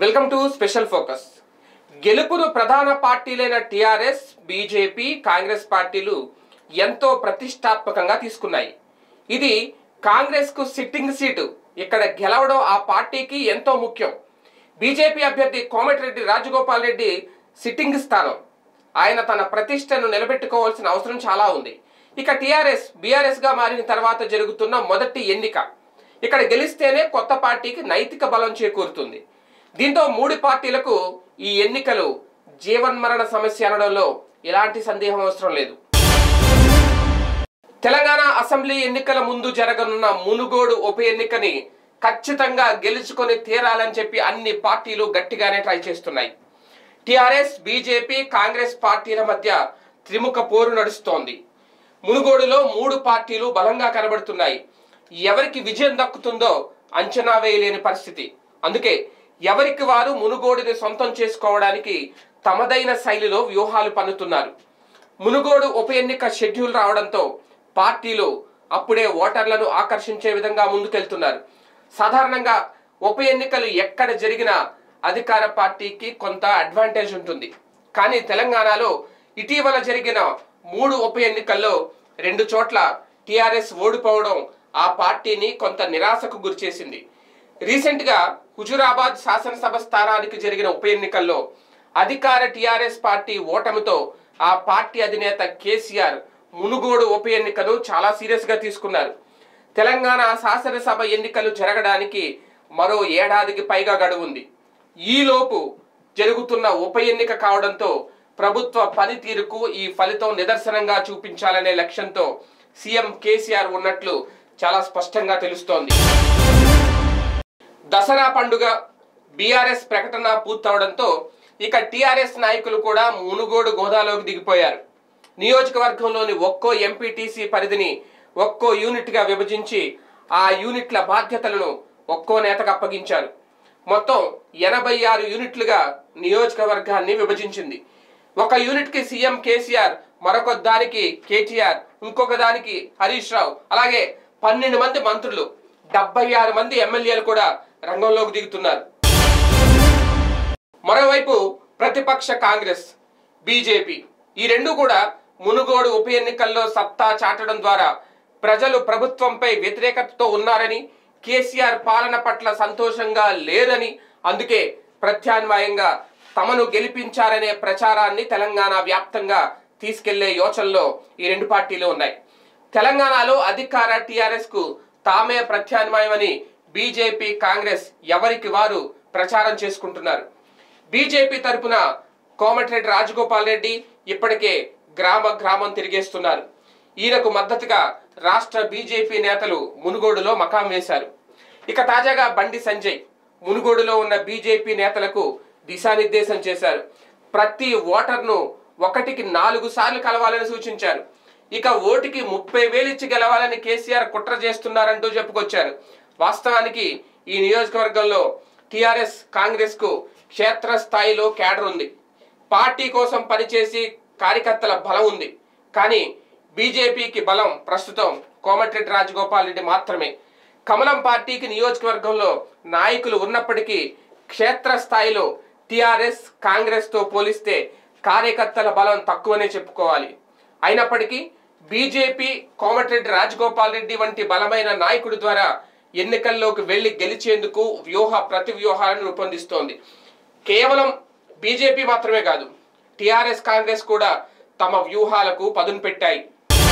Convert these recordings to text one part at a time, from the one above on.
welcome to special focus గెలుపును ప్రధాన పార్టీలైన TRS BJP Congress పార్టీలు ఎంతో ప్రతిష్టాత్మకంగా తీసుకున్నాయి ఇది కాంగ్రెస్ కు సిట్టింగ్ సీటు ఇక్కడ గెలవడం ఆ పార్టీకి ఎంతో ముఖ్యం బీజేపీ అభ్యర్థి కోమటిరెడ్డి రాజగోపాల్ రెడ్డి సిట్టింగ్ స్థానం ఆయన తన ప్రతిష్టను నిలబెట్టుకోవాల్సిన అవసరం చాలా ఉంది ఇక టిఆర్ఎస్ బీఆర్ఎస్ గా మారిన తర్వాత జరుగుతున్న మొదటి ఎన్నిక ఇక్కడ గెలిస్తేనే కొత్త పార్టీకి నైతిక బలం చేకూరుతుంది దీంతో మూడు పార్టీలకు ఈ ఎన్నికలు జీవన్మరణ సమస్య అనడంలో ఎలాంటి సందేహం అవసరం లేదు తెలంగాణ అసెంబ్లీ ఎన్నికల ముందు జరగనున్న మునుగోడు ఉప ఎన్నికని ఖచ్చితంగా గెలుచుకొని తీరాలని చెప్పి అన్ని పార్టీలు గట్టిగానే ట్రై చేస్తున్నాయి టిఆర్ఎస్ బీజేపీ కాంగ్రెస్ పార్టీల మధ్య త్రిముఖ పోరు నడుస్తోంది మునుగోడులో మూడు పార్టీలు బలంగా కనబడుతున్నాయి ఎవరికి విజయం దక్కుతుందో అంచనా వేయలేని పరిస్థితి అందుకే ఎవరికి వారు మునుగోడుని సొంతం చేసుకోవడానికి తమదైన శైలిలో వ్యూహాలు పన్నుతున్నారు మునుగోడు ఉప ఎన్నిక షెడ్యూల్ రావడంతో పార్టీలు అప్పుడే ఓటర్లను ఆకర్షించే విధంగా ముందుకెళ్తున్నారు సాధారణంగా ఉప ఎన్నికలు ఎక్కడ జరిగినా అధికార పార్టీకి కొంత అడ్వాంటేజ్ ఉంటుంది కానీ తెలంగాణలో ఇటీవల జరిగిన మూడు ఉప ఎన్నికల్లో రెండు చోట్ల టిఆర్ఎస్ ఓడిపోవడం ఆ పార్టీని కొంత నిరాశకు గురిచేసింది రీసెంట్ గా హుజురాబాద్ శాసనసభ స్థానానికి జరిగిన ఉప ఎన్నికల్లో అధికార టిఆర్ఎస్ పార్టీ ఓటమితో ఆ పార్టీ అధినేత కేసీఆర్ మునుగోడు ఉప ఎన్నికను చాలా సీరియస్ గా తీసుకున్నారు తెలంగాణ శాసనసభ ఎన్నికలు జరగడానికి మరో ఏడాదికి పైగా గడువు ఉంది ఈలోపు జరుగుతున్న ఉప ఎన్నిక కావడంతో ప్రభుత్వ పనితీరుకు ఈ ఫలితం నిదర్శనంగా చూపించాలనే లక్ష్యంతో సీఎం కేసీఆర్ ఉన్నట్లు చాలా స్పష్టంగా తెలుస్తోంది దసరా పండుగ బీఆర్ఎస్ ప్రకటన పూర్తవడంతో ఇక టీఆర్ఎస్ నాయకులు కూడా మునుగోడు గోదాలోకి దిగిపోయారు నియోజకవర్గంలోని ఒక్కో ఎంపీటీసీ పరిధిని ఒక్కో యూనిట్గా విభజించి ఆ యూనిట్ల బాధ్యతలను ఒక్కో నేతకు అప్పగించారు మొత్తం ఎనభై ఆరు యూనిట్లుగా నియోజకవర్గాన్ని విభజించింది ఒక యూనిట్కి సీఎం కేసీఆర్ మరొక దానికి కేటీఆర్ ఇంకొక దానికి హరీష్ రావు అలాగే పన్నెండు మంది మంత్రులు డెబ్బై ఆరు మంది ఎమ్మెల్యేలు కూడా రంగంలోకి దిగుతున్నారు మరోవైపు ప్రతిపక్ష కాంగ్రెస్ బీజేపీ ఈ రెండు కూడా మునుగోడు ఉప ఎన్నికల్లో సత్తా చాటడం ద్వారా ప్రజలు ప్రభుత్వంపై వ్యతిరేకతతో ఉన్నారని కేసీఆర్ పాలన పట్ల సంతోషంగా లేరని అందుకే ప్రత్యామ్నాయంగా తమను గెలిపించారనే ప్రచారాన్ని తెలంగాణ వ్యాప్తంగా తీసుకెళ్లే యోచనలో ఈ రెండు పార్టీలు ఉన్నాయి తెలంగాణలో అధికార టిఆర్ఎస్ కు తామే ప్రత్యామ్నాయమని బీజేపీ కాంగ్రెస్ ఎవరికి వారు ప్రచారం చేసుకుంటున్నారు బీజేపీ తరపున కోమటిరెడ్డి రాజగోపాల్ రెడ్డి ఇప్పటికే గ్రామ గ్రామం తిరిగేస్తున్నారు ఈయనకు మద్దతుగా రాష్ట్ర బీజేపీ నేతలు మునుగోడులో మకాం వేశారు ఇక తాజాగా బండి సంజయ్ మునుగోడులో ఉన్న బీజేపీ నేతలకు దిశానిర్దేశం చేశారు ప్రతి ఓటర్ను ఒకటికి నాలుగు సార్లు కలవాలని సూచించారు ఇక ఓటుకి ముప్పై వేలు ఇచ్చి గెలవాలని కేసీఆర్ కుట్ర చేస్తున్నారంటూ చెప్పుకొచ్చారు వాస్తవానికి ఈ నియోజకవర్గంలో టిఆర్ఎస్ కాంగ్రెస్ కు క్షేత్రస్థాయిలో కేడర్ ఉంది పార్టీ కోసం పనిచేసి కార్యకర్తల బలం ఉంది కానీ బీజేపీకి బలం ప్రస్తుతం కోమటిరెడ్డి రాజగోపాల్ రెడ్డి మాత్రమే కమలం పార్టీకి నియోజకవర్గంలో నాయకులు ఉన్నప్పటికీ క్షేత్రస్థాయిలో టిఆర్ఎస్ కాంగ్రెస్ తో పోలిస్తే కార్యకర్తల బలం తక్కువనే చెప్పుకోవాలి అయినప్పటికీ బీజేపీ కోమటిరెడ్డి రాజగోపాల్ రెడ్డి వంటి బలమైన నాయకుడి ద్వారా ఎన్నికల్లోకి వెళ్లి గెలిచేందుకు వ్యూహ ప్రతి వ్యూహాలను రూపొందిస్తోంది కేవలం బీజేపీ మాత్రమే కాదు టిఆర్ఎస్ కాంగ్రెస్ కూడా తమ వ్యూహాలకు పదును పెట్టాయి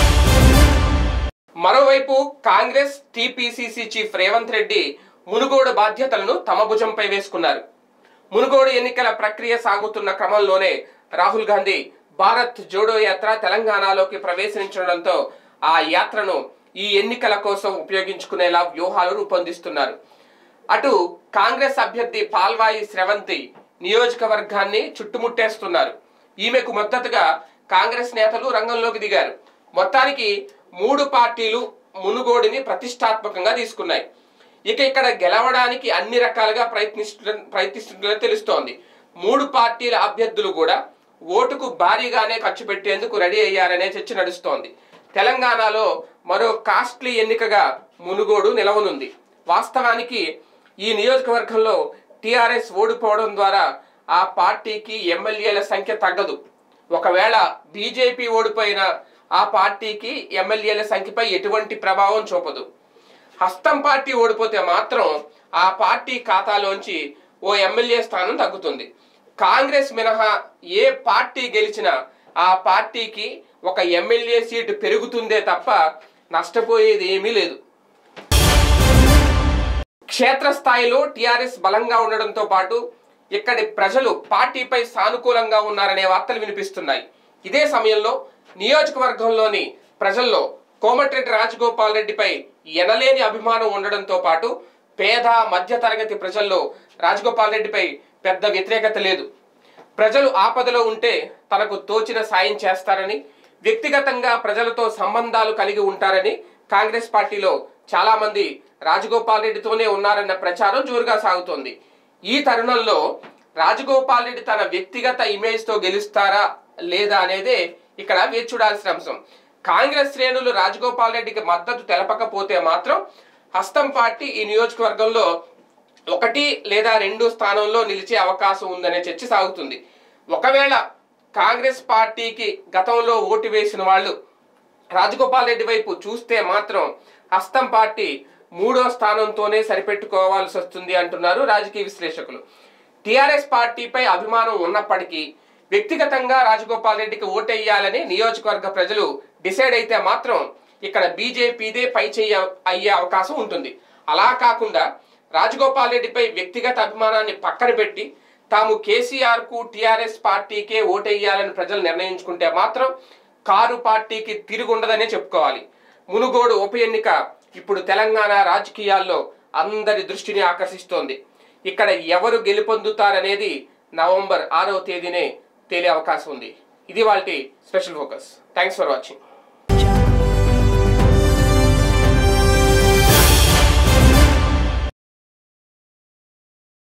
మరోవైపు కాంగ్రెస్ టీపీసీసీ చీఫ్ రేవంత్ రెడ్డి మునుగోడు బాధ్యతలను తమ భుజంపై వేసుకున్నారు మునుగోడు ఎన్నికల ప్రక్రియ సాగుతున్న క్రమంలోనే రాహుల్ గాంధీ భారత్ జోడో యాత్ర తెలంగాణలోకి ప్రవేశించడంతో ఆ యాత్రను ఈ ఎన్నికల కోసం ఉపయోగించుకునేలా వ్యూహాలు రూపొందిస్తున్నారు అటు కాంగ్రెస్ అభ్యర్థి పాల్వాయి స్రవంతి నియోజకవర్గాన్ని చుట్టుముట్టేస్తున్నారు ఈమెకు మద్దతుగా కాంగ్రెస్ నేతలు రంగంలోకి దిగారు మొత్తానికి మూడు పార్టీలు మునుగోడిని ప్రతిష్టాత్మకంగా తీసుకున్నాయి ఇక ఇక్కడ గెలవడానికి అన్ని రకాలుగా ప్రయత్నిస్తు ప్రయత్నిస్తున్నట్లు తెలుస్తోంది మూడు పార్టీల అభ్యర్థులు కూడా ఓటుకు భారీగానే ఖర్చు పెట్టేందుకు రెడీ అయ్యారనే చర్చ నడుస్తోంది తెలంగాణలో మరో కాస్ట్లీ ఎన్నికగా మునుగోడు నిలవనుంది వాస్తవానికి ఈ నియోజకవర్గంలో టిఆర్ఎస్ ఓడిపోవడం ద్వారా ఆ పార్టీకి ఎమ్మెల్యేల సంఖ్య తగ్గదు ఒకవేళ బీజేపీ ఓడిపోయినా ఆ పార్టీకి ఎమ్మెల్యేల సంఖ్యపై ఎటువంటి ప్రభావం చూపదు హస్తం పార్టీ ఓడిపోతే మాత్రం ఆ పార్టీ ఖాతాలోంచి ఓ ఎమ్మెల్యే స్థానం తగ్గుతుంది కాంగ్రెస్ మినహా ఏ పార్టీ గెలిచినా ఆ పార్టీకి ఒక ఎమ్మెల్యే సీటు పెరుగుతుందే తప్ప నష్టపోయేది ఏమీ లేదు క్షేత్రస్థాయిలో టీఆర్ఎస్ బలంగా ఉండడంతో పాటు ఇక్కడి ప్రజలు పార్టీపై సానుకూలంగా ఉన్నారనే వార్తలు వినిపిస్తున్నాయి ఇదే సమయంలో నియోజకవర్గంలోని ప్రజల్లో కోమటిరెడ్డి రాజగోపాల్ రెడ్డిపై ఎనలేని అభిమానం ఉండడంతో పాటు పేద మధ్యతరగతి ప్రజల్లో రాజగోపాల్ రెడ్డిపై పెద్ద వ్యతిరేకత లేదు ప్రజలు ఆపదలో ఉంటే తనకు తోచిన సాయం చేస్తారని వ్యక్తిగతంగా ప్రజలతో సంబంధాలు కలిగి ఉంటారని కాంగ్రెస్ పార్టీలో చాలా మంది రాజగోపాల్ రెడ్డితోనే ఉన్నారన్న ప్రచారం జోరుగా సాగుతోంది ఈ తరుణంలో రాజగోపాల్ రెడ్డి తన వ్యక్తిగత ఇమేజ్ తో గెలుస్తారా లేదా అనేదే ఇక్కడ వేచి చూడాల్సిన అంశం కాంగ్రెస్ శ్రేణులు రాజగోపాల్ రెడ్డికి మద్దతు తెలపకపోతే మాత్రం హస్తం పార్టీ ఈ నియోజకవర్గంలో ఒకటి లేదా రెండు స్థానంలో నిలిచే అవకాశం ఉందనే చర్చ సాగుతుంది ఒకవేళ కాంగ్రెస్ పార్టీకి గతంలో ఓటు వేసిన వాళ్ళు రాజగోపాల్ రెడ్డి వైపు చూస్తే మాత్రం హస్తం పార్టీ మూడో స్థానంతోనే సరిపెట్టుకోవాల్సి వస్తుంది అంటున్నారు రాజకీయ విశ్లేషకులు టిఆర్ఎస్ పార్టీపై అభిమానం ఉన్నప్పటికీ వ్యక్తిగతంగా రాజగోపాల్ రెడ్డికి ఓటెయ్యాలని నియోజకవర్గ ప్రజలు డిసైడ్ అయితే మాత్రం ఇక్కడ బీజేపీదే పై చేయ అయ్యే అవకాశం ఉంటుంది అలా కాకుండా రాజగోపాల్ రెడ్డిపై వ్యక్తిగత అభిమానాన్ని పక్కన పెట్టి తాము కేసీఆర్ కు టిఆర్ఎస్ పార్టీకే ఓటెయ్యాలని ప్రజలు నిర్ణయించుకుంటే మాత్రం కారు పార్టీకి తిరుగుండదనే చెప్పుకోవాలి మునుగోడు ఉప ఎన్నిక ఇప్పుడు తెలంగాణ రాజకీయాల్లో అందరి దృష్టిని ఆకర్షిస్తోంది ఇక్కడ ఎవరు గెలుపొందుతారనేది నవంబర్ ఆరవ తేదీనే తేలే అవకాశం ఉంది ఇది వాళ్ళ special focus thanks for watching